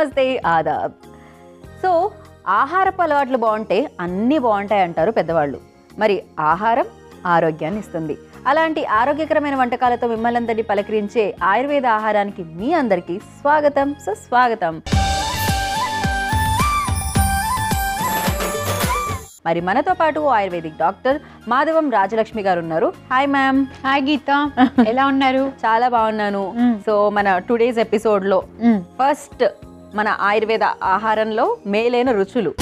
నమస్తే ఆదాబ్ సో ఆహారపు అలవాట్లు బాగుంటే అన్నీ బాగుంటాయి అంటారు పెద్దవాళ్ళు మరి ఆహారం ఆరోగ్యాన్ని ఇస్తుంది అలాంటి ఆరోగ్యకరమైన వంటకాలతో మిమ్మల్ని అందరినీ పలకరించే ఆయుర్వేద ఆహారానికి మీ అందరికీ స్వాగతం సుస్వాగతం మరి మనతో పాటు ఆయుర్వేదిక్ డాక్టర్ మాధవం రాజలక్ష్మి గారు ఉన్నారు హాయ్ మ్యామ్ హాయ్ గీత ఎలా ఉన్నారు చాలా బాగున్నాను మ్మ్. సో మన టుడేస్ ఎపిసోడ్ లో మ్మ్. ఫస్ట్ మన ఆయుర్వేద ఆహారంలో మేలైన రుచులు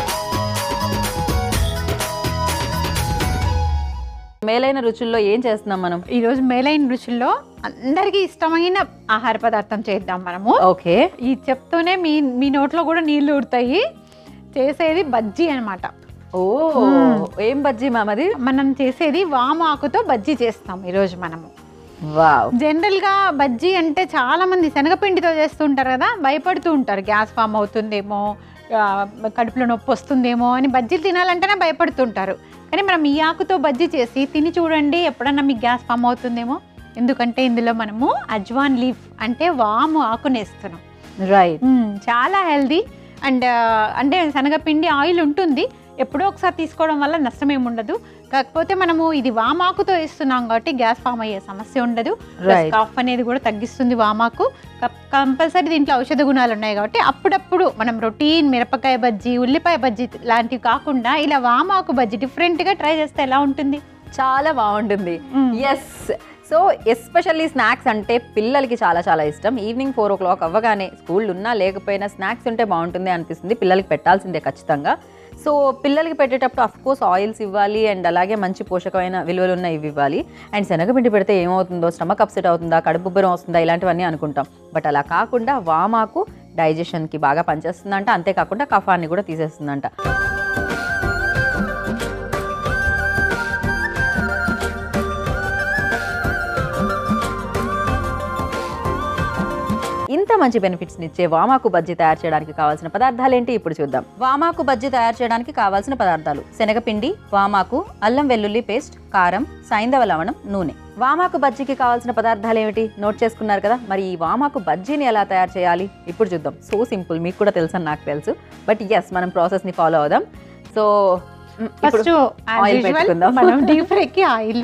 మేలైన రుచుల్లో ఏం చేస్తున్నాం మనం ఈరోజు మేలైన రుచుల్లో అందరికీ ఇష్టమైన ఆహార పదార్థం చేద్దాం మనము ఓకే ఈ చెప్తూనే మీ మీ నోట్లో కూడా నీళ్లు ఊరుతాయి చేసేది బజ్జీ అన్నమాట ఓ ఏం బజ్జీ మ్యామ్ అది మనం చేసేది వాము ఆకుతో బజ్జీ చేస్తాం ఈరోజు మనము వావ్ జనరల్ గా బజ్జీ అంటే చాలా మంది శనగపిండితో చేస్తుంటారు కదా భయపడుతూ ఉంటారు గ్యాస్ ఫామ్ అవుతుందేమో ఆ, కడుపులో నొప్పి వస్తుందేమో అని బజ్జీలు తినాలంటేనే భయపడుతుంటారు కానీ మనం ఈ ఆకుతో బజ్జీ చేసి తిని చూడండి ఎప్పుడన్నా మీకు గ్యాస్ ఫామ్ అవుతుందేమో ఎందుకంటే ఇందులో మనము అజ్వాన్ లీఫ్ అంటే వాము ఆకుని వేస్తున్నాం రైట్ మ్మ్, చాలా హెల్దీ అండ్ అంటే శనగపిండి ఆయిల్ ఉంటుంది ఎప్పుడో ఒకసారి తీసుకోవడం వల్ల నష్టం ఏమి ఉండదు కాకపోతే మనము ఇది వామాకుతో వేస్తున్నాం కాబట్టి గ్యాస్ ఫామ్ అయ్యే సమస్య ఉండదు Right. కాఫ్ అనేది కూడా తగ్గిస్తుంది వామాకు కంపల్సరీ దీంట్లో ఔషధ గుణాలు ఉన్నాయి కాబట్టి అప్పుడప్పుడు మనం రొటీన్ మిరపకాయ బజ్జీ ఉల్లిపాయ బజ్జీ లాంటివి కాకుండా ఇలా వామాకు బజ్జీ డిఫరెంట్ గా ట్రై చేస్తే ఎలా ఉంటుంది చాలా బాగుంటుంది ఎస్ సో ఎస్పెషల్లీ స్నాక్స్ అంటే పిల్లలకి చాలా చాలా ఇష్టం ఈవినింగ్ ఫోర్ ఓ క్లాక్ అవ్వగానే స్కూల్ ఉన్నా లేకపోయినా స్నాక్స్ ఉంటే బాగుంటుంది అనిపిస్తుంది పిల్లలకి పెట్టాల్సిందే ఖచ్చితంగా సో పిల్లలకి పెట్టేటప్పుడు అఫ్ కోర్స్ ఆయిల్స్ ఇవ్వాలి అండ్ అలాగే మంచి పోషకమైన విలువలు ఉన్న ఇవి ఇవ్వాలి అండ్ శనగపిండి పెడితే ఏమవుతుందో స్టమక్ అప్సెట్ అవుతుందా కడుపు ఉబ్బరం వస్తుందా ఇలాంటివన్నీ అనుకుంటాం బట్ అలా కాకుండా వామాకు డైజెషన్కి బాగా పనిచేస్తుందంట అంతేకాకుండా కఫాన్ని కూడా తీసేస్తుందంట ఇంత మంచి బెనిఫిట్స్ ఇచ్చే వామాకు బజ్జీ తయారు చేయడానికి కావాల్సిన పదార్థాలు ఏంటి ఇప్పుడు చూద్దాం వామాకు బజ్జీ తయారు చేయడానికి కావాల్సిన పదార్థాలు శనగపిండి వామాకు అల్లం వెల్లుల్లి పేస్ట్ కారం సైంధవ లవణం నూనె వామాకు బజ్జీకి కావాల్సిన పదార్థాలు ఏమిటి నోట్ చేసుకున్నారు కదా మరి ఈ వామాకు బజ్జీని ఎలా తయారు చేయాలి ఇప్పుడు చూద్దాం సో సింపుల్ మీకు కూడా తెలుసు అని నాకు తెలుసు బట్ ఎస్ మనం ప్రాసెస్ ని ఫాలో అవుదాం సో మ్, ఇప్పుడు ఫస్ట్ oil పెట్టుకుందాం. మనం డీప్ ఫ్రైకి ఆయిల్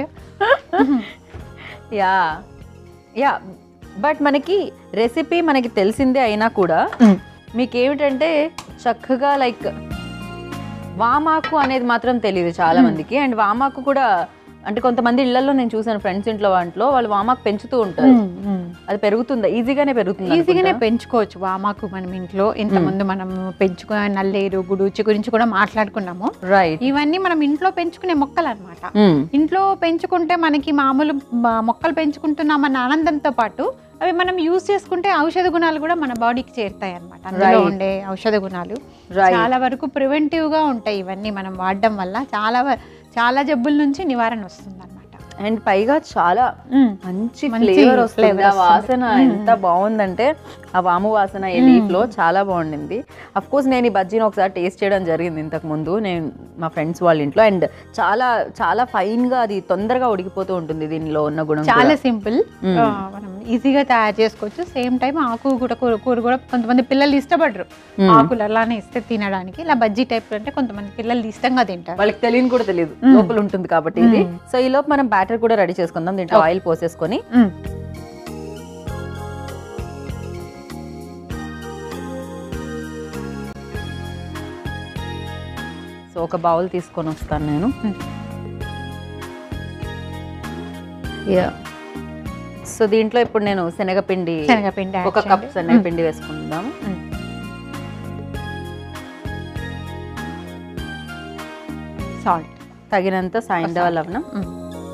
యా యా బట్ మనకి రెసిపీ మనకి తెలిసిందే అయినా కూడా మీకు ఏమిటంటే చక్కగా లైక్ వామాకు అనేది మాత్రం తెలియదు చాలా మందికి అండ్ వామాకు కూడా అంటే కొంతమంది ఇళ్లలో నేను చూసాను ఫ్రెండ్స్ ఇంట్లో వాటిలో వాళ్ళు వామాకు పెంచుతూ ఉంటారు అది పెరుగుతుందా ఈజీగానే పెరుగుతుంది ఈజీగానే పెంచుకోవచ్చు వామాకు మనం ఇంట్లో ఇంతకుముందు మనం పెంచుకునే నల్లేరు గుడూచి గురించి కూడా మాట్లాడుకున్నాము రైట్ ఇవన్నీ మనం ఇంట్లో పెంచుకునే మొక్కలు అనమాట ఇంట్లో పెంచుకుంటే మనకి మామూలు మ- మొక్కలు పెంచుకుంటున్నామన్న ఆనందంతో పాటు అవి మనం యూజ్ చేసుకుంటే ఔషధ గుణాలు కూడా మన బాడీకి చేరుతాయి అనమాట అందులో Right. ఉండే ఔషధ గుణాలు రైట్ చాలా వరకు ప్రివెంటివ్ గా ఉంటాయి ఇవన్నీ మనం వాడడం వల్ల చాలా వ- చాలా జబ్బుల నుంచి నివారణ వస్తుంది అనమాట అండ్ పైగా చాలా మంచి మంచి ఫ్లేవర్ వస్తుంది flavour ఆ వస్తుంది. వాసన మ్మ్. ఎంత బాగుందంటే ఆ వాము వాసన ఈ లీఫ్ లో చాలా బాగుండింది అఫ్ కోర్స్ నేను ఈ బజ్జీని ఒకసారి టేస్ట్ చేయడం జరిగింది ఇంతకు ముందు నేను మా ఫ్రెండ్స్ వాళ్ళ ఇంట్లో అండ్ చాలా చాలా ఫైన్ గా అది తొందరగా ఉడికిపోతూ ఉంటుంది దీనిలో ఉన్న గుణం చాలా కూడా. సింపుల్ మ్మ్. మనం ఈజీగా తయారు చేసుకోవచ్చు సేమ్ టైం ఆకు కూడా కూర కూర కూడా కొంతమంది పిల్లలు ఇష్టపడరు మ్మ్. ఆకులు అలానే ఇస్తే తినడానికి ఇలా బజ్జీ టైప్ అంటే కొంతమంది పిల్లలు ఇష్టంగా తింటారు వాళ్ళకి తెలియని కూడా తెలియదు మ్మ్. లోపల ఉంటుంది కాబట్టి ఇది మ్మ్. సో ఈ లోపు మనం బ్యాటర్ కూడా రెడీ చేసుకుందాం దీంట్లో Okay. ఆయిల్ పోసేసుకొని మ్మ్. సో ఒక బౌల్ తీసుకొని వస్తాను నేను మ్మ్. యా సో దీంట్లో ఇప్పుడు నేను శనగపిండి శనగపిండి యాడ్ ఒక కప్ చేయండి. శనగపిండి వేసుకుందాము మ్మ్. సాల్ట్ తగినంత సాయంత్రం లవణం మ్మ్.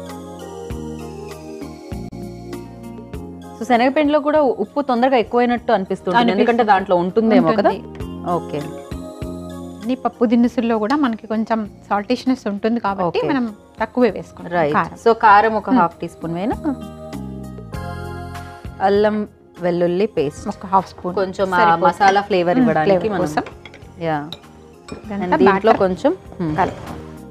సో శనగపిండిలో కూడా ఉప్పు తొందరగా ఎక్కువైనట్టు అనిపిస్తుంది అనిపిస్తుంది. ఎందుకంటే దాంట్లో ఉంటుందేమో కదా ఉంటుంది. ఓకే అన్ని పప్పు దినుసుల్లో కూడా మనకి కొంచెం సాల్టిష్నెస్ ఉంటుంది కాబట్టి Okay. మనం తక్కువే వేసుకుంటాం రైట్ కారం. సో కారం ఒక మ్మ్. హాఫ్ టీ స్పూన్ వేనా అల్లం వెల్లుల్లి పేస్ట్ ఒక హాఫ్ స్పూన్ కొంచెం ఆ మసాలా ఫ్లేవర్ మ్మ్, ఇవ్వడానికి flavor మనం కోసం. యా ఇదంతా అండ్ దీంట్లో batter కొంచెం మ్మ్. కలుపు.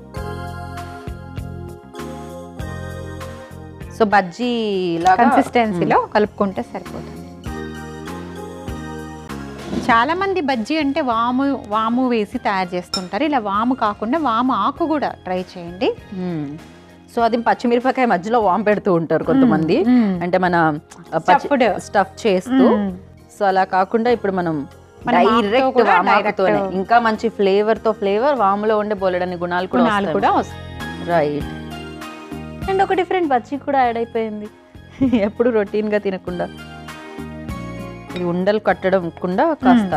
సో బజ్జీ లాగా కన్సిస్టెన్సీలో కలుపుకుంటే సరిపోతుంది చాలా మంది బజ్జీ అంటే వాము వాము వేసి తయారు చేస్తుంటారు ఇలా వాము కాకుండా వాము ఆకు కూడా ట్రై చేయండి సో అది పచ్చిమిరపకాయ మధ్యలో వామ్ పెడుతూ ఉంటారు కొంతమంది మ్మ్. అంటే మన Stuffed. స్టఫ్ చేస్తూ మ్మ్. సో అలా కాకుండా ఇప్పుడు మనం మనం ఆకుతో డైరెక్ట్ కూడా వామాకుతోనే direct- ఇంకా మంచి ఫ్లేవర్ తో ఫ్లేవర్ వాములో ఉండే బోలెడని గుణాలు కూడా గుణాలు కూడా వస్తాయి రైట్ అండ్ ఒక డిఫరెంట్ బజ్జీ కూడా యాడ్ అయిపోయింది ఎప్పుడు రొటీన్ గా తినకుండా ఇది ఉండలు కట్టడం కుండా కాస్త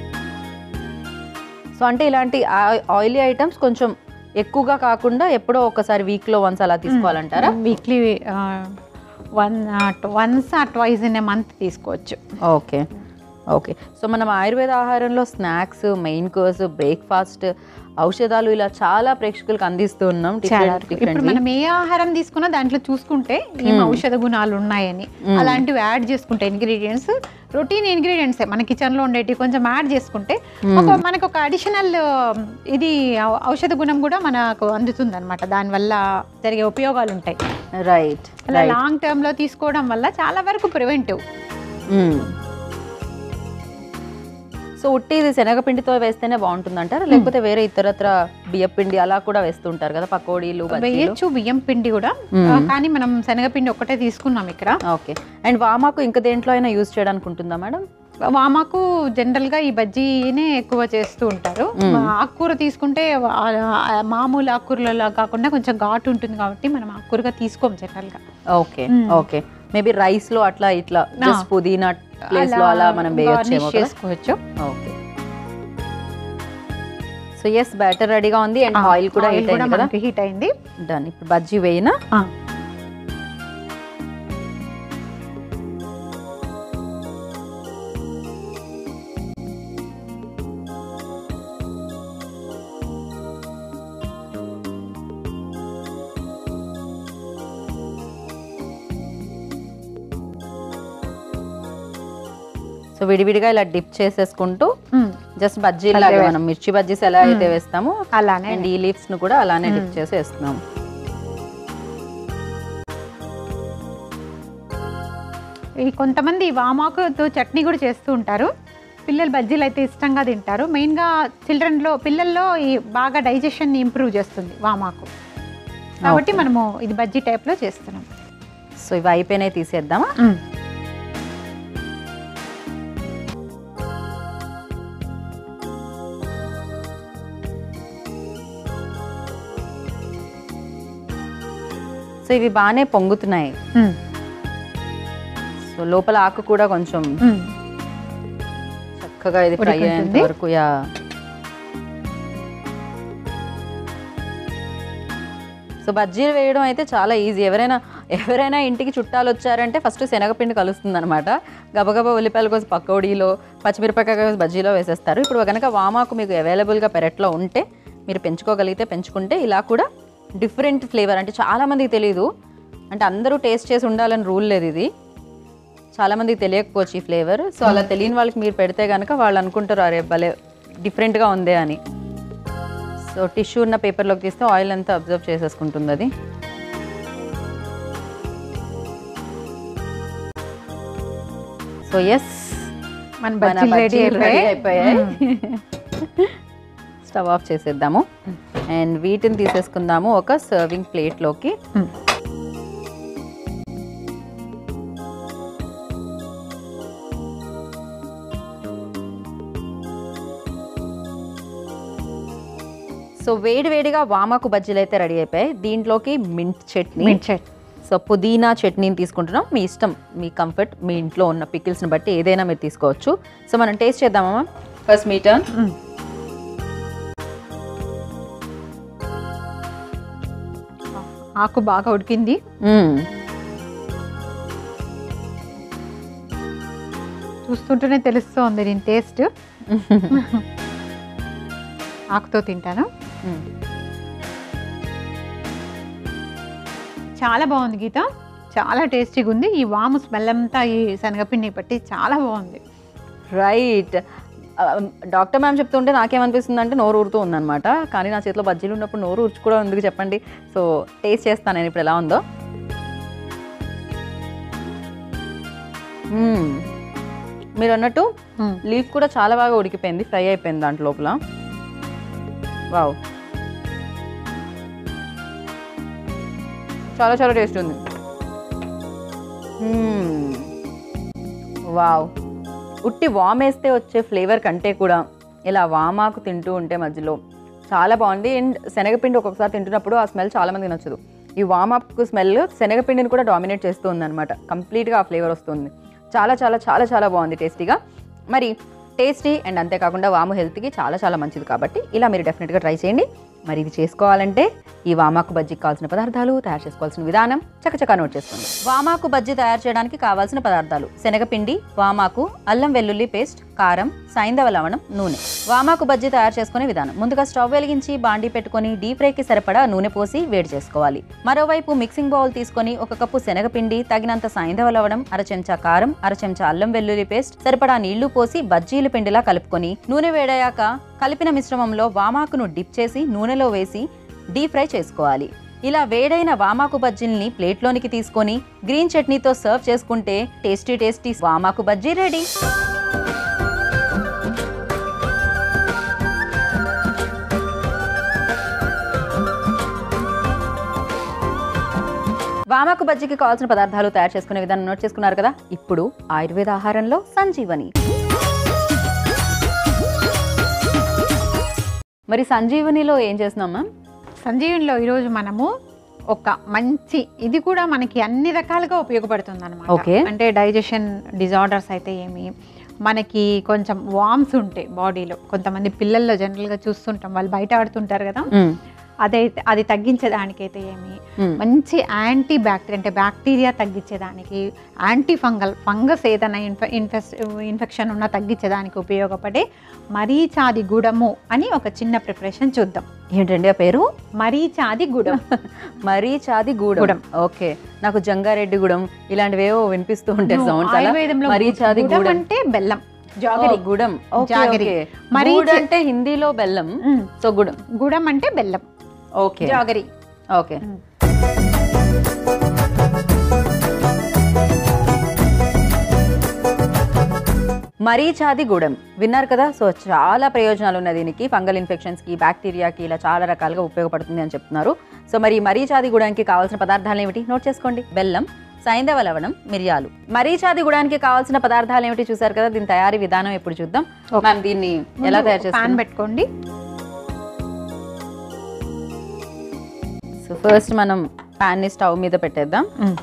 సో అంటే ఇలాంటి ఆయిలీ ఐటమ్స్ కొంచెం ఎక్కువగా కాకుండా ఎప్పుడో ఒకసారి వీక్ లో వన్స్ అలా తీసుకోవాలంటారా weekly one once or twice in a month తీసుకోవచ్చు ఓకే ఓకే సో మనం ఆయుర్వేద ఆహారంలో స్నాక్స్ మెయిన్ కోర్స్ బ్రేక్ఫాస్ట్ ఔషధాలు ఇలా చాలా ప్రేక్షకులకు అందిస్తూ ఉన్నాం చాలా different- ఇప్పుడు differently. మనం ఏ ఆహారం తీసుకున్నా దాంట్లో చూసుకుంటే ఏం ఔషధ గుణాలు ఉన్నాయని అలాంటివి యాడ్ చేసుకుంటే ఇంగ్రీడియంట్స్ రొటీన్ ఇంగ్రీడియంట్స్ మన కిచెన్ లో ఉండేవి కొంచెం యాడ్ చేసుకుంటే ఒక మనకు ఒక అడిషనల్ ఇది ఔ- ఔషధ గుణం కూడా మనకు అందుతుంది అనమాట దానివల్ల జరిగే ఉపయోగాలు ఉంటాయి రైట్ అలా లాంగ్ టర్మ్ లో తీసుకోవడం వల్ల చాలా వరకు ప్రివెంటివ్ సో ఉట్టి ఇది శనగపిండితో వేస్తేనే బాగుంటుంది అంటారా లేకపోతే వేరే ఇతరత్ర బియ్యపిండి అలా కూడా వేస్తుంటారు కదా పకోడీలు బజ్జీలు వేయచ్చు బియ్యం పిండి కూడా ఆ, కానీ మనం శనగపిండి ఒక్కటే తీసుకున్నాం ఇక్కడ ఓకే అండ్ వామాకు ఇంకా దేంట్లో అయినా యూజ్ చేయడానికి ఉంటుందా మేడం వామాకు జనరల్ గా ఈ బజ్జీనే ఎక్కువ చేస్తూ ఉంటారు ఆకుకూర తీసుకుంటే ఆ- ఆ మామూలు ఆకుకూరలలో కాకుండా కొంచెం ఘాటు ఉంటుంది కాబట్టి మనం ఆకుకూరగా తీసుకోం జనరల్ గా ఓకే ఓకే మేబీ రైస్ లో అట్లా ఇట్లా జస్ట్ పుదీనా ప్లేస్ లో అలా మనం వేయొచ్చేమో garnish చేసుకోవచ్చు ఓకే సో ఎస్ బ్యాటర్ రెడీగా ఉంది అండ్ ఆయిల్ కూడా Oil హీట్ కూడా అయింది కదా మనకి హీట్ అయింది డన్ ఇప్పుడు బజ్జీ వేయనా ఆ. సో విడివిడిగా ఇలా డిప్ చేసేసుకుంటూ మ్మ్. జస్ట్ బజ్జీ లాగా మనం మిర్చి బజ్జీస్ ఎలా అయితే వేస్తామో అలానే అండ్ ఈ లీవ్స్ ను కూడా అలానే డిప్ చేసి వేస్తున్నాం ఈ కొంతమంది వామాకుతో చట్నీ కూడా చేస్తూ ఉంటారు పిల్లలు బజ్జీలు అయితే ఇష్టంగా తింటారు మెయిన్గా చిల్డ్రన్లో పిల్లల్లో ఈ బాగా డైజెషన్ ఇంప్రూవ్ చేస్తుంది వామాకు కాబట్టి మనము ఇది బజ్జీ టైప్లో చేస్తున్నాం సో ఇవి అయిపోయినాయి తీసేద్దామా సో ఇవి బాగానే పొంగుతున్నాయి మ్మ్. సో లోపల ఆకు కూడా కొంచెం మ్మ్. చక్కగా ఇది ఫ్రై అయ్యేంత ఉడికింటుంది. వరకు యా సో బజ్జీలు వేయడం అయితే చాలా ఈజీ ఎవరైనా ఎవరైనా ఇంటికి చుట్టాలు వచ్చారంటే ఫస్ట్ శనగపిండి కలుస్తుంది అనమాట గబగబా ఉల్లిపాయల కోసం పకోడీలో పచ్చిమిరపకాయ కోసం బజ్జీలో వేసేస్తారు ఇప్పుడు కనుక వామాకు మీకు అవైలబుల్గా పెరట్లో ఉంటే మీరు పెంచుకోగలిగితే పెంచుకుంటే ఇలా కూడా డిఫరెంట్ ఫ్లేవర్ అంటే చాలామందికి తెలియదు అంటే అందరూ టేస్ట్ చేసి ఉండాలని రూల్ లేదు ఇది చాలామందికి తెలియకపోవచ్చు ఈ ఫ్లేవర్ సో అలా తెలియని వాళ్ళకి మీరు పెడితే కనుక వాళ్ళు అనుకుంటారు అరే భలే డిఫరెంట్గా ఉందే అని సో టిష్యూ ఉన్న పేపర్లోకి తీస్తే ఆయిల్ అంతా అబ్జర్వ్ చేసేసుకుంటుంది అది సో ఎస్ మన బజ్జీలు రెడీ అయిపోయాయి అయిపోయాయి స్టవ్ ఆఫ్ చేసేద్దాము అండ్ వీటిని తీసేసుకుందాము ఒక సర్వింగ్ ప్లేట్లోకి మ్మ్. సో వేడి వేడిగా వామాకు బజ్జీలు అయితే రెడీ అయిపోయాయి దీంట్లోకి మింట్ చట్నీ మిర్చి చట్నీ. సో పుదీనా చట్నీని తీసుకుంటున్నాం మీ ఇష్టం మీ కంఫర్ట్ మీ ఇంట్లో ఉన్న పికిల్స్ని బట్టి ఏదైనా మీరు తీసుకోవచ్చు సో మనం టేస్ట్ చేద్దామా ఫస్ట్ మీ టర్న్ మ్మ్. ఆకు బాగా ఉడికింది చూస్తుంటేనే తెలుస్తోంది దీని టేస్ట్ ఆకుతో తింటాను చాలా బాగుంది గీత చాలా టేస్టీగా ఉంది ఈ వాము స్మెల్ అంతా ఈ శనగపిండి పట్టి చాలా బాగుంది రైట్ డాక్టర్ మ్యామ్ చెప్తుంటే నాకేమనిపిస్తుంది అంటే నోరు ఊరుతూ ఉందన్నమాట కానీ నా చేతిలో బజ్జీలు ఉన్నప్పుడు నోరు ఊర్చు కూడా ఎందుకు చెప్పండి సో టేస్ట్ చేస్తాను నేను ఇప్పుడు ఎలా ఉందో మీరు అన్నట్టు లీఫ్ కూడా చాలా బాగా ఉడికిపోయింది ఫ్రై అయిపోయింది దాంట్లో లోపల వావ్ చాలా చాలా టేస్ట్ ఉంది మ్మ్. వావ్ ఉట్టి వామ్ వేస్తే వచ్చే ఫ్లేవర్ కంటే కూడా ఇలా వామాకు తింటూ ఉంటే మధ్యలో చాలా బాగుంది అండ్ శనగపిండి ఒక్కొక్కసారి తింటున్నప్పుడు ఆ స్మెల్ చాలా మందికి నచ్చదు ఈ వామాకు స్మెల్ శనగపిండిని కూడా డామినేట్ చేస్తూ ఉందన్నమాట కంప్లీట్గా ఆ ఫ్లేవర్ వస్తుంది చాలా చాలా చాలా చాలా బాగుంది టేస్టీగా మరి టేస్టీ అండ్ అంతేకాకుండా వాము హెల్త్కి చాలా చాలా మంచిది కాబట్టి ఇలా మీరు డెఫినెట్గా ట్రై చేయండి మరి ఇది చేసుకోవాలంటే ఈ వామాకు బజ్జీకి కావాల్సిన పదార్థాలు తయారు చేసుకోవాల్సిన విధానం చకచకా నోట్ చేసుకోండి వామాకు బజ్జీ తయారు చేయడానికి కావాల్సిన పదార్థాలు శనగపిండి వామాకు అల్లం వెల్లుల్లి పేస్ట్ కారం సైంధవ లవణం నూనె వామాకు బజ్జీ తయారు చేసుకునే విధానం ముందుగా స్టవ్ వెలిగించి బాండీ పెట్టుకొని డీప్ ఫ్రైకి సరిపడా నూనె పోసి వేడి చేసుకోవాలి మరోవైపు మిక్సింగ్ బౌల్ తీసుకొని ఒక కప్పు శనగపిండి తగినంత సైంధవ లవణం అర చెంచా కారం అర చెంచా అల్లం వెల్లుల్లి పేస్ట్ సరిపడా నీళ్లు పోసి బజ్జీల పిండిలా కలుపుకొని నూనె వేడయ్యాక కలిపిన మిశ్రమంలో వామాకును డిప్ చేసి నూనెలో వేసి డీప్ ఫ్రై చేసుకోవాలి ఇలా వేడైన వామాకు బజ్జీల్ని ప్లేట్లోనికి తీసుకొని గ్రీన్ చట్నీతో సర్వ్ చేసుకుంటే టేస్టీ టేస్టీ వామాకు బజ్జీ రెడీ వామాకు బజ్జీకి కావాల్సిన పదార్థాలు తయారు చేసుకునే విధానం నోట్ చేసుకున్నారు కదా ఇప్పుడు ఆయుర్వేద ఆహారంలో సంజీవని మరి సంజీవనిలో ఏం చేస్తున్నాం మ్యామ్ సంజీవనిలో ఈరోజు మనము ఒక మంచి ఇది కూడా మనకి అన్ని రకాలుగా ఉపయోగపడుతుంది Okay. అనమాట అంటే డైజెషన్ డిజార్డర్స్ అయితే ఏమి మనకి కొంచెం వామ్స్ ఉంటాయి బాడీలో కొంతమంది పిల్లల్లో జనరల్గా చూస్తుంటాం వాళ్ళు బయట ఆడుతుంటారు కదా అదైతే అది తగ్గించేదానికైతే ఏమి మంచి యాంటీ బ్యాక్టీరియా అంటే బ్యాక్టీరియా తగ్గించేదానికి యాంటీ ఫంగల్ ఫంగస్ ఏదైనా ఇన్ఫె ఇన్ఫెస్ ఇన్ఫెక్షన్ ఉన్నా తగ్గించేదానికి ఉపయోగపడే మరీచాది గుడము అని ఒక చిన్న ప్రిపరేషన్ చూద్దాం ఏంటండి ఆ పేరు మరీచాది గుడం మరీ చాది గూడెం గూడెం. ఓకే నాకు జంగారెడ్డి గూడెం ఇలాంటివేవో వినిపిస్తూ ఉంటాయి సౌండ్స్ అలా ఆయుర్వేదంలో మరీ చాది గుడం గూడెం అంటే బెల్లం జాగరి ఓ, గుడం ఓకే జాగరి. ఓకే మరీ గూడ్ చ- అంటే హిందీలో బెల్లం ఉమ్, సో గుడం గుడం అంటే బెల్లం ఓకే జాగరి ఓకే ఉమ్. మరీచాది గూడెం విన్నారు కదా సో చాలా ప్రయోజనాలు ఉన్నాయి దీనికి ఫంగల్ ఇన్ఫెక్షన్స్కి బ్యాక్టీరియాకి ఇలా చాలా రకాలుగా ఉపయోగపడుతుంది అని చెప్తున్నారు సో మరి ఈ మరీచాది గూడానికి కావాల్సిన పదార్థాలు ఏమిటి నోట్ చేసుకోండి బెల్లం సైంధవ లవణం మిరియాలు మరీచాది గుడానికి కావాల్సిన పదార్థాలు ఏమిటి చూసారు కదా దీని తయారీ విధానం ఎప్పుడు చూద్దాం Okay. మ్యామ్ దీన్ని ఎలా తయారు పాన్ చేస్తాం పెట్టుకోండి సో ఫస్ట్ మనం పాన్ ని స్టవ్ మీద పెట్టేద్దాం ఉమ్.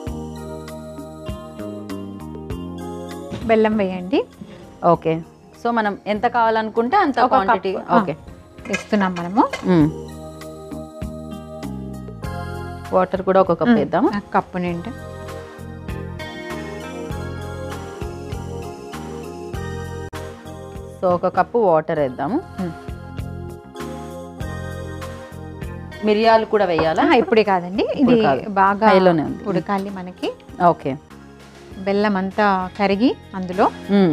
బెల్లం వేయండి ఓకే సో మనం ఎంత కావాలనుకుంటే అంత ఒక కప్పు. క్వాంటిటీ ఆ. ఓకే ఇస్తున్నాం మనము వాటర్ కూడా ఒక కప్ ఉమ్. వేద్దాము ఆ కప్పు నిండా సో ఒక కప్పు వాటర్ వేద్దాము ఉమ్. మిరియాలు కూడా వేయాలా ఆహా, ఇప్పుడే కాదండి ఇది ఇప్పుడు కాదు. బాగా హైలోనే ఉంది. ఉడకాలి మనకి ఓకే బెల్లం అంతా కరిగి అందులో మ్మ్.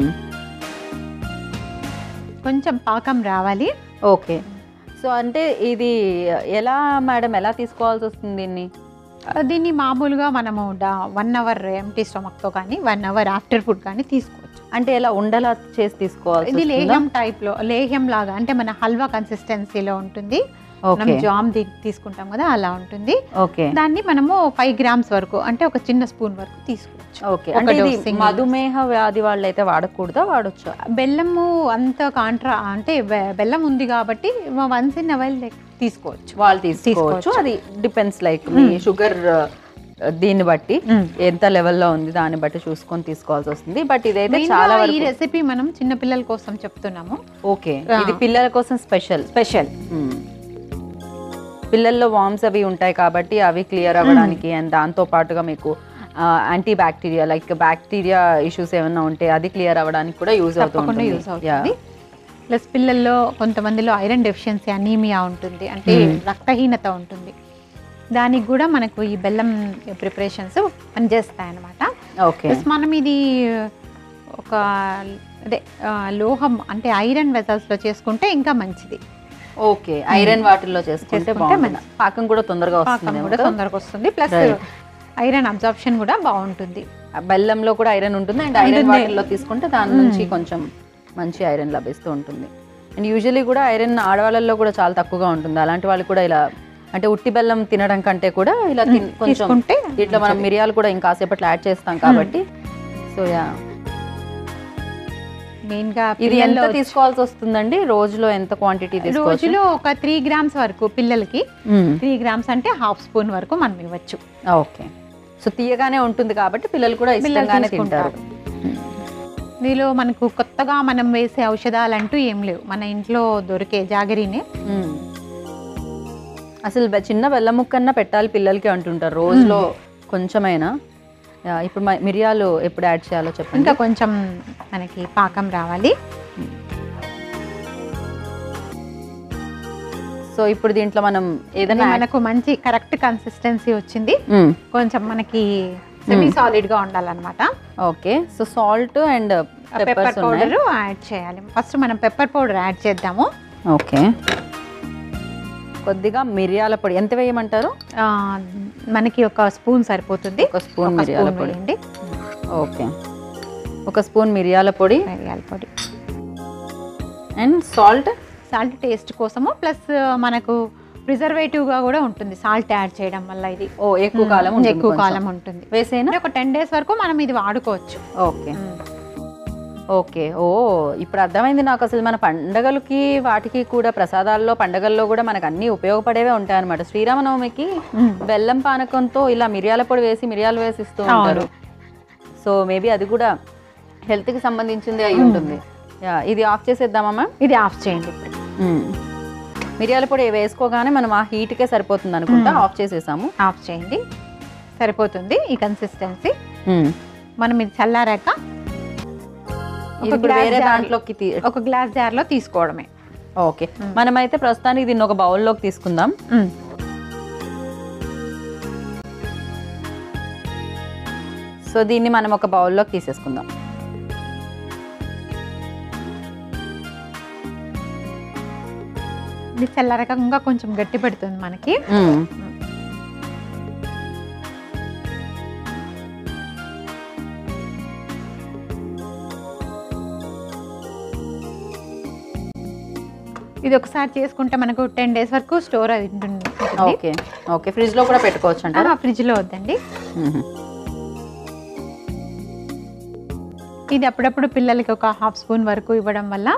కొంచెం పాకం రావాలి ఓకే సో అంటే ఇది ఎలా మేడం ఎలా తీసుకోవాల్సి వస్తుంది దీన్ని ఆ, దీన్ని మామూలుగా మనము వన్ అవర్ ఎంటీ స్టమక్తో కానీ వన్ అవర్ ఆఫ్టర్ ఫుడ్ కానీ తీసుకోవచ్చు అంటే ఎలా ఉండలా చేసి తీసుకోవాల్సి ఇది వస్తుందా? లేహ్యం టైప్ లో లేహ్యం లాగా అంటే మన హల్వా కన్సిస్టెన్సీలో ఉంటుంది మనం ఓకే జామ్ ది- తీసుకుంటాం కదా అలా ఉంటుంది ఓకే దాన్ని మనము ఫైవ్ గ్రామ్స్ వరకు అంటే ఒక చిన్న స్పూన్ వరకు తీసుకోవచ్చు ఓకే ఒక అంటే ఇది dose single మధుమేహ వ్యాధి వాళ్ళు అయితే వాడకూడదా వాడొచ్చా బెల్లము అంత కాంట్రా అంటే బె- బెల్లం ఉంది కాబట్టి వన్స్ ఇన్ అవైల్ తీసుకోవచ్చు వాళ్ళు తీసుకోవచ్చు తీసుకోవచ్చు. అది డిపెండ్స్ లైక్ మీ షుగర్ దీన్ని బట్టి ఎంత లెవెల్లో ఉంది దాన్ని బట్టి చూసుకొని తీసుకోవాల్సి వస్తుంది బట్ ఇదైతే Main చాలా గా ఈ వరకు రెసిపీ మనం చిన్న పిల్లల కోసం చెప్తున్నాము ఓకే ఆ. ఇది పిల్లల కోసం స్పెషల్ స్పెషల్ పిల్లల్లో వామ్స్ అవి ఉంటాయి కాబట్టి అవి క్లియర్ అవ్వడానికి అండ్ దాంతో పాటుగా మీకు anti bacteria like bacteria issues ఏమైనా ఉంటే అది క్లియర్ అవ్వడానికి కూడా యూజ్ తప్పకుండా అవుతుంది యూస్ అవుతుంది ప్లస్ పిల్లల్లో కొంతమందిలో ఐరన్ డెఫిషియన్సీ అనీమియా ఉంటుంది అంటే రక్తహీనత ఉంటుంది దానికి కూడా మనకు ఈ బెల్లం ప్రిపరేషన్స్ పనిచేస్తాయి అన్నమాట ఓకే ప్లస్ మనం ఇది ఒక అదే ఆ, లోహం అంటే ఐరన్ వెజల్స్ లో చేసుకుంటే ఇంకా మంచిది ఓకే ఐరన్ వాటిల్లో చేసుకుంటే చేసుకుంటే బాగుంటుంది మంచిది. పాకం కూడా తొందరగా పాకం వస్తుంది కూడా తొందరగా వస్తుంది ప్లస్ Right. ఐరన్ అబ్జార్ప్షన్ కూడా బాగుంటుంది ఆ బెల్లంలో కూడా ఐరన్ ఉంటుంది అండ్ ఐరన్ ఉంటుంది. వాటర్లో తీసుకుంటే దాని నుంచి కొంచెం మంచి ఐరన్ లభిస్తూ ఉంటుంది అండ్ యూజువలీ కూడా ఐరన్ ఆడవాళ్ళల్లో కూడా చాలా తక్కువగా ఉంటుంది అలాంటి వాళ్ళు కూడా ఇలా అంటే ఉట్టి బెల్లం తినడం కంటే కూడా ఇలా తిన్- కొంచెం తీసుకుంటే ఇట్లా మనం మిరియాలు కూడా ఇంకాసేపట్లో యాడ్ చేస్తాం కాబట్టి సో యా మెయిన్ గా ఇది ఎంత పిల్లల్లో తీసుకోవాల్సి వస్తుందండి రోజులో ఎంత క్వాంటిటీ తీసుకోవచ్చు రోజులో ఒక త్రీ గ్రామ్స్ వరకు పిల్లలకి మ్మ్. త్రీ గ్రామ్స్ అంటే హాఫ్ స్పూన్ వరకు మనం ఇవ్వచ్చు ఓకే సో తీయగానే ఉంటుంది కాబట్టి పిల్లలు కూడా పిల్లలు ఇష్టంగానే తింటారు తీసుకుంటారు. దీనిలో మనకు కొత్తగా మనం వేసే ఔషధాలు అంటూ ఏం లేవు మన ఇంట్లో దొరికే జాగరీనే మ్మ్. అసలు బె- చిన్న బెల్లం ముక్కన్నా పెట్టాలి పిల్లలకి అంటుంటారు రోజులో కొంచెమైనా యా, ఇప్పుడు మ- మిరియాలు ఎప్పుడు యాడ్ చేయాలో చెప్పండి ఇంకా కొంచెం మనకి పాకం రావాలి సో ఇప్పుడు దీంట్లో మనం ఇది ఏదైనా యాడ్- మనకు మంచి కరెక్ట్ కన్సిస్టెన్సీ వచ్చింది మ్మ్. కొంచెం మనకి సెమీ సాలిడ్ గా ఉండాలన్నమాట okay so salt and pepper peppers ఉన్నాయి పౌడర్ యాడ్ చేయాలి ఫస్ట్ మనం పెప్పర్ పౌడర్ యాడ్ చేద్దాము ఓకే కొద్దిగా మిరియాల పొడి ఎంత వేయమంటారు ఆ, మనకి ఒక స్పూన్ సరిపోతుంది ఒక స్పూన్ ఒక మిరియాల స్పూన్ పొడి వేయండి ఓకే ఒక స్పూన్ మిరియాల పొడి మిరియాల పొడి అండ్ సాల్ట్ సాల్ట్ టేస్ట్ కోసము ప్లస్ మనకు ప్రిజర్వేటివ్ గా కూడా ఉంటుంది సాల్ట్ యాడ్ చేయడం వల్ల ఇది ఓ ఎక్కువ కాలం ఉంటుంది ఎక్కువ కొంచెం. కాలం ఉంటుంది వేసేనా అంటే ఒక టెన్ డేస్ వరకు మనం ఇది వాడుకోవచ్చు ఓకే ఓకే ఓ ఇప్పుడు అర్థమైంది నాకు అసలు మన పండగలకి వాటికి కూడా ప్రసాదాల్లో పండగల్లో కూడా మనకు అన్ని ఉపయోగపడేవే ఉంటాయి అనమాట శ్రీరామనవమికి బెల్లం పానకంతో ఇలా మిరియాల పొడి వేసి మిరియాలు వేసి ఇస్తూ ఉంటారు సో మేబీ అది కూడా హెల్త్కి సంబంధించింది అయి ఉంటుంది యా, ఇది ఆఫ్ చేసేద్దామమ్మా ఇది ఆఫ్ చేయండి ఇప్పుడు మిరియాల పొడి వేసుకోగానే మనం ఆ హీట్కే సరిపోతుంది అనుకుంటా ఆఫ్ చేసేసాము ఆఫ్ చేయండి సరిపోతుంది ఈ కన్సిస్టెన్సీ మనం ఇది చల్లారాక ఇది ఇప్పుడు glass వేరే jar- దాంట్లోకి తీ- ఒక గ్లాస్ జార్లో తీసుకోవడమే ఓకే మనమైతే ప్రస్తుతానికి దీన్ని ఒక బౌల్లోకి తీసుకుందాం సో దీన్ని మనం ఒక బౌల్లోకి తీసేసుకుందాం ఇది చల్లారాక ఇంకా కొంచెం గట్టి పెడుతుంది మనకి ఇది ఒకసారి చేసుకుంటే మనకు టెన్ డేస్ వరకు స్టోర్ అయి ఉంటుంది ఓకే ఓకే ఫ్రిడ్జ్ లో కూడా పెట్టుకోవచ్చు అంటారా ఫ్రిడ్జ్ లో వద్దండి ఇది అప్పుడప్పుడు పిల్లలకి ఒక హాఫ్ స్పూన్ వరకు ఇవ్వడం వల్ల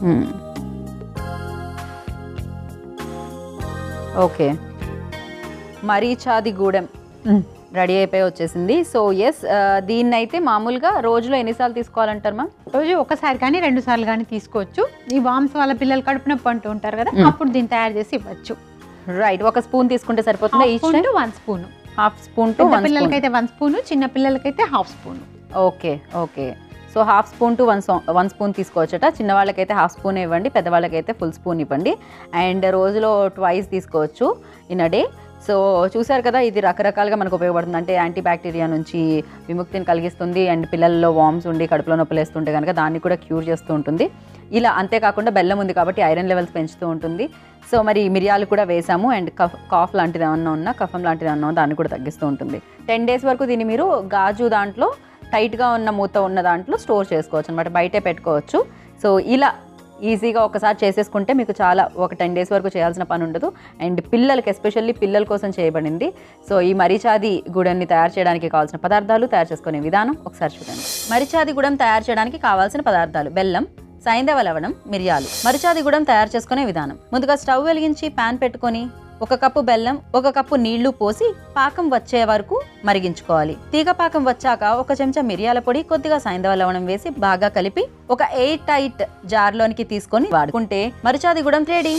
ఓకే మరీచాది గూడెం రెడీ అయిపోయి వచ్చేసింది సో ఎస్ దీన్ని అయితే మామూలుగా రోజులో ఎన్నిసార్లు తీసుకోవాలంటారు మ్యామ్ రోజు ఒకసారి కానీ రెండు సార్లు కానీ తీసుకోవచ్చు ఈ వామ్స్ వాళ్ళ పిల్లలు కడుపు నొప్పి అంటూ ఉంటారు కదా అప్పుడు దీన్ని తయారు చేసి ఇవ్వచ్చు రైట్ ఒక స్పూన్ తీసుకుంటే సరిపోతుందా each spoon to one spoon half spoon to పెద్ద పిల్లలకైతే వన్ స్పూన్ చిన్న పిల్లలకైతే half spoon okay okay so half spoon to one one spoon తీసుకోవచ్చట చిన్న వాళ్ళకైతే హాఫ్ స్పూన్ ఇవ్వండి పెద్దవాళ్ళకైతే ఫుల్ స్పూన్ ఇవ్వండి అండ్ రోజులో ట్వైస్ తీసుకోవచ్చు ఇన్ అ డే సో చూసారు కదా ఇది రకరకాలుగా మనకు ఉపయోగపడుతుంది అంటే యాంటీ బ్యాక్టీరియా నుంచి విముక్తిని కలిగిస్తుంది అండ్ పిల్లల్లో వామ్స్ ఉండి కడుపులో నొప్పులు వేస్తుంటే కనుక దాన్ని కూడా క్యూర్ చేస్తూ ఉంటుంది ఇలా అంతేకాకుండా బెల్లం ఉంది కాబట్టి ఐరన్ లెవెల్స్ పెంచుతూ ఉంటుంది సో మరి మిరియాలు కూడా వేసాము అండ్ కఫ్ కాఫ్ లాంటిది ఏమన్నా ఉన్నా కఫం లాంటిది ఏమన్నా ఉన్నా దాన్ని కూడా తగ్గిస్తూ ఉంటుంది టెన్ డేస్ వరకు దీన్ని మీరు గాజు దాంట్లో టైట్గా ఉన్న మూత ఉన్న దాంట్లో స్టోర్ చేసుకోవచ్చు అనమాట బయటే పెట్టుకోవచ్చు సో ఇలా ఈజీగా ఒకసారి చేసేసుకుంటే మీకు చాలా ఒక టెన్ డేస్ వరకు చేయాల్సిన పని ఉండదు అండ్ పిల్లలకి ఎస్పెషల్లీ పిల్లల కోసం చేయబడింది సో ఈ మరిచాది గుడాన్ని తయారు చేయడానికి కావాల్సిన పదార్థాలు తయారు చేసుకునే విధానం ఒకసారి చూడండి మరిచాది గుడం తయారు చేయడానికి కావాల్సిన పదార్థాలు బెల్లం సైంధవ లవణం మిరియాలు మరిచాది గుడం తయారు చేసుకునే విధానం ముందుగా స్టవ్ వెలిగించి పాన్ పెట్టుకొని ఒక కప్పు బెల్లం ఒక కప్పు నీళ్లు పోసి పాకం వచ్చే వరకు మరిగించుకోవాలి తీగ పాకం వచ్చాక ఒక చెంచా మిరియాల పొడి కొద్దిగా సైంధవ లవణం వేసి బాగా కలిపి ఒక ఎయిర్ టైట్ జార్లోనికి తీసుకొని వాడుకుంటే మరిచాది గుడం రెడీ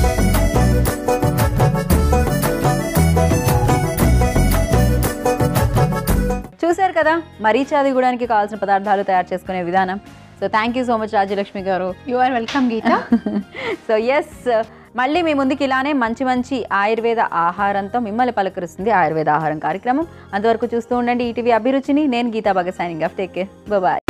చూశారు కదా మరీచాది గుడానికి కావాల్సిన పదార్థాలు తయారు చేసుకునే విధానం so thank you so much Rajyalakshmi garu you are welcome Geetha so yes మళ్ళీ మీ ముందుకి ఇలానే మంచి మంచి ఆయుర్వేద ఆహారంతో మిమ్మల్ని పలకరిస్తుంది ఆయుర్వేద ఆహారం కార్యక్రమం అంతవరకు చూస్తూ ఉండండి ఈటీవీ అభిరుచిని నేను Geetha Bhagat signing off take care bye